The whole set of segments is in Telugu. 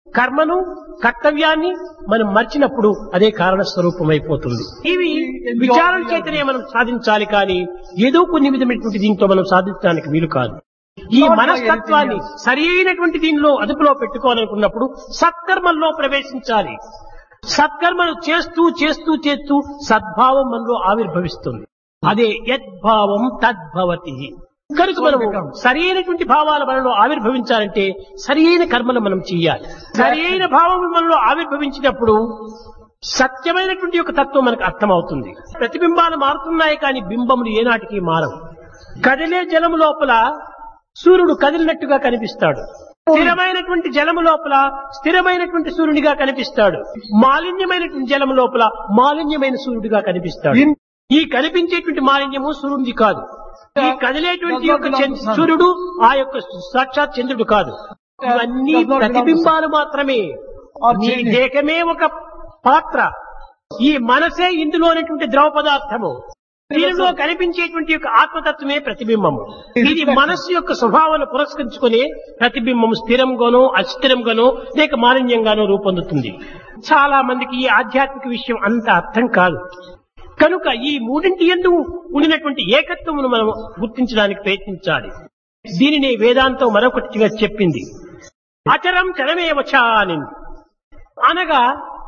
కర్మను కర్తవ్యాన్ని మనం మర్చినప్పుడు అదే కారణ స్వరూపమైపోతుంది ఇవి విచారణ చేతనే మనం సాధించాలి కానీ ఏదో కొన్ని విధమైనటువంటి దీంతో మనం సాధించడానికి వీలు కాదు ఈ మనస్తత్వాన్ని సరి అయినటువంటి దీనిలో అదుపులో పెట్టుకోవాలనుకున్నప్పుడు సత్కర్మల్లో ప్రవేశించాలి సత్కర్మలు చేస్తూ చేస్తూ చేస్తూ సద్భావం మనలో ఆవిర్భవిస్తుంది అదే యద్భావం తద్భవతి కనుక మనము సరి అయినటువంటి భావాలు మనలో ఆవిర్భవించాలంటే సరి అయిన కర్మలు మనం చేయాలి సరి అయిన భావం మనలో ఆవిర్భవించినప్పుడు సత్యమైనటువంటి యొక్క తత్వం మనకు అర్థమవుతుంది ప్రతిబింబాలు మారుతున్నాయి కానీ బింబములు ఏనాటికి మారవు కదిలే జలము లోపల సూర్యుడు కదిలినట్టుగా కనిపిస్తాడు స్థిరమైనటువంటి జలము లోపల స్థిరమైనటువంటి సూర్యుడిగా కనిపిస్తాడు మాలిన్యమైనటువంటి జలము లోపల మాలిన్యమైన సూర్యుడిగా కనిపిస్తాడు ఈ కనిపించేటువంటి మాలిన్యము సూర్యుడిది కాదు ఈ కదిలేటువంటి యొక్క చంద్ర- సూర్యుడు ఆ యొక్క సాక్షాత్ చంద్రుడు కాదు ఇవన్నీ ప్రతిబింబాలు మాత్రమే నీ దేహమే ఒక పాత్ర ఈ మనసే ఇందులోనటువంటి ద్రవ పదార్థము దీనిలో కనిపించేటువంటి యొక్క ఆత్మతత్వమే ప్రతిబింబము ఇది మనస్సు యొక్క స్వభావాన్ని పురస్కరించుకుని ప్రతిబింబం స్థిరంగానో అస్థిరంగానో లేక మాలిన్యంగానో రూపొందుతుంది చాలా మందికి ఈ ఆధ్యాత్మిక విషయం అంత అర్థం కాదు కనుక ఈ మూడింటి ఎందు ఉండినటువంటి ఏకత్వమును మనం గుర్తించడానికి ప్రయత్నించాలి దీనిని వేదాంతం మరొకటిగా చెప్పింది అచరం చరమే వచానింది అనగా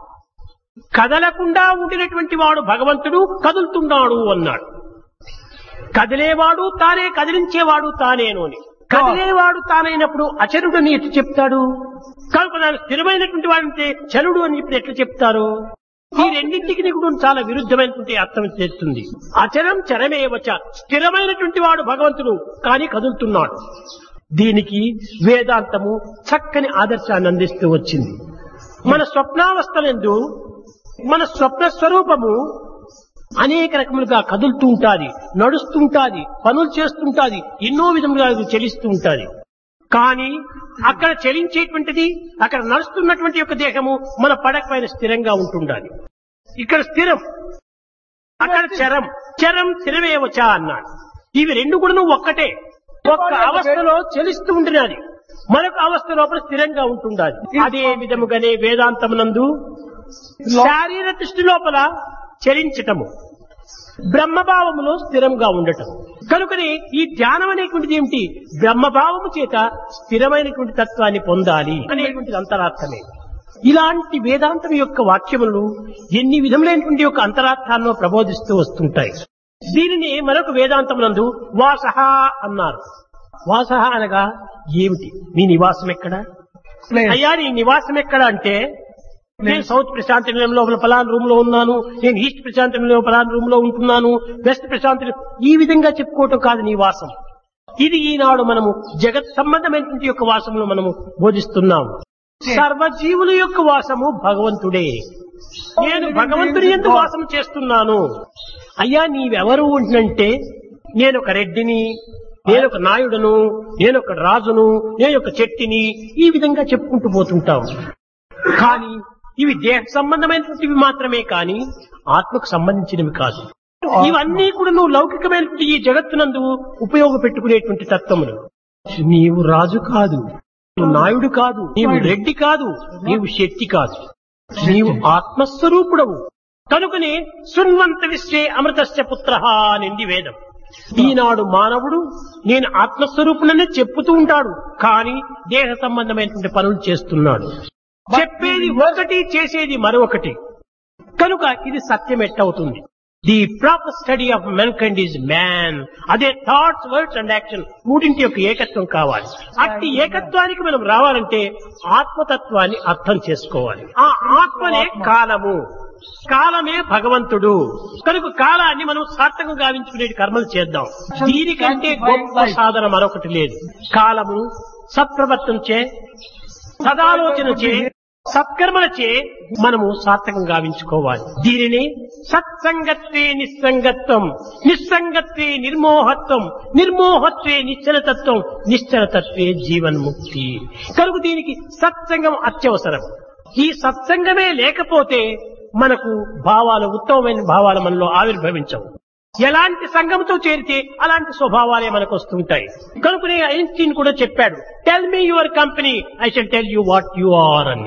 కదలకుండా ఉండినటువంటి వాడు భగవంతుడు కదులుతున్నాడు అన్నాడు కదిలేవాడు తానే కదిలించేవాడు తానేను అని కదిలేవాడు తానైనప్పుడు అచరుడు అని ఎట్లా చెప్తాడు కనుక దాని స్థిరమైనటువంటి వాడంటే చరుడు అని ఇప్పుడు ఎట్లా చెప్తారు ఈ రెండింటికి కూడా చాలా విరుద్ధమైనటువంటి అర్థం చేస్తుంది అచరం చరమే వచ స్థిరమైనటువంటి వాడు భగవంతుడు కానీ కదులుతున్నాడు దీనికి వేదాంతము చక్కని ఆదర్శాన్ని అందిస్తూ వచ్చింది మన స్వప్నావస్థలందు మన స్వప్న స్వరూపము అనేక రకములుగా కదులుతూ ఉంటాది నడుస్తుంటాది పనులు చేస్తుంటాది ఎన్నో విధములుగా అది చెలిస్తూ ఉంటాది కానీ అక్కడ చలించేటువంటిది అక్కడ నడుస్తున్నటువంటి యొక్క దేహము మన పడక పైన స్థిరంగా ఉంటుండాలి ఇక్కడ స్థిరం అక్కడ చరం చరం స్థిరమేవచా అన్నాడు ఇవి రెండు కూడా ఒక్కటే ఒక్క అవస్థలో చలిస్తూ ఉంటున్నది మరొక అవస్థ లోపల స్థిరంగా ఉంటుండాలి అదే విధముగానే వేదాంతమునందు శారీర దృష్టి లోపల చలించటము బ్రహ్మభావములో స్థిరంగా ఉండటం కనుకనే ఈ ధ్యానం అనేటువంటిది ఏమిటి బ్రహ్మభావము చేత స్థిరమైనటువంటి తత్వాన్ని పొందాలి అనేటువంటిది అంతరార్థమే ఇలాంటి వేదాంతం యొక్క వాక్యములు ఎన్ని విధములైనటువంటి యొక్క అంతరార్థాలను ప్రబోధిస్తూ వస్తుంటాయి దీనిని మరొక వేదాంతమునందు వాసహ అన్నారు వాసహ అనగా ఏమిటి నీ నివాసం ఎక్కడ అయ్యా నీ నివాసం ఎక్కడ అంటే నేను సౌత్ ప్రశాంత నిలయంలో పలానా రూమ్ లో ఉన్నాను నేను ఈస్ట్ ప్రశాంత నిలయంలో పలానా రూమ్ లో ఉంటున్నాను వెస్ట్ ప్రశాంత నిలయం- ఈ విధంగా చెప్పుకోవటం కాదు నీ వాసం ఇది ఈనాడు మనము జగత్ సంబంధమైనటువంటి యొక్క వాసములు మనము బోధిస్తున్నాము సర్వజీవుల యొక్క వాసము భగవంతుడే నేను భగవంతుని ఎందుకు వాసం చేస్తున్నాను అయ్యా నీవెవరు ఉంటున్నంటే నేను ఒక రెడ్డిని నేను ఒక నాయుడును నేను ఒక రాజును నేను ఒక చెట్టిని ఈ విధంగా చెప్పుకుంటూ పోతుంటాం కానీ ఇవి దేహ సంబంధమైనటువంటివి మాత్రమే కానీ ఆత్మకు సంబంధించినవి కాదు ఇవన్నీ కూడా నువ్వు లౌకికమైనటువంటి ఈ జగత్తునందు ఉపయోగపెట్టుకునేటువంటి తత్వములు నీవు రాజు కాదు నీవు నాయుడు కాదు నీవు రెడ్డి కాదు నీవు శక్తి కాదు నీవు ఆత్మస్వరూపుడవు కనుకనే శృణ్వంత విశ్వే అమృతస్య పుత్ర నింది వేదం ఈనాడు మానవుడు నేను ఆత్మస్వరూపుననే చెప్పుతూ ఉంటాడు కానీ దేహ సంబంధమైనటువంటి పనులు చేస్తున్నాడు చెప్పేది ఒకటి చేసేది మరొకటి కనుక ఇది సత్యం ఎట్టవుతుంది the proper study of mankind is man అదే థాట్స్ వర్డ్స్ అండ్ యాక్షన్ మూడింటి యొక్క ఏకత్వం కావాలి అట్టి ఏకత్వానికి మనం రావాలంటే ఆత్మతత్వాన్ని అర్థం చేసుకోవాలి ఆ ఆత్మనే కాలము కాలమే భగవంతుడు కనుక కాలాన్ని మనం సార్థకం గావించుకునే కర్మలు చేద్దాం దీనికంటే గొప్ప సాధన మరొకటి లేదు కాలమును సత్ప్రవర్తన చే సదాలోచన చే సత్కర్మలచే మనము సార్థకం గావించుకోవాలి దీనిని సత్సంగత్వే నిస్సంగత్వం నిస్సంగత్వే నిర్మోహత్వం నిర్మోహత్వే నిశ్చలతత్వం నిశ్చలతత్వే జీవన్ముక్తి కనుక దీనికి సత్సంగం అత్యవసరం ఈ సత్సంగమే లేకపోతే మనకు భావాలు ఉత్తమమైన భావాలు మనలో ఆవిర్భవించవు ఎలాంటి సంఘంతో చేరితే అలాంటి స్వభావాలే మనకు వస్తుంటాయి కనుకనే ఐన్స్టీన్ కూడా చెప్పాడు tell me your company I shall tell you what you are అని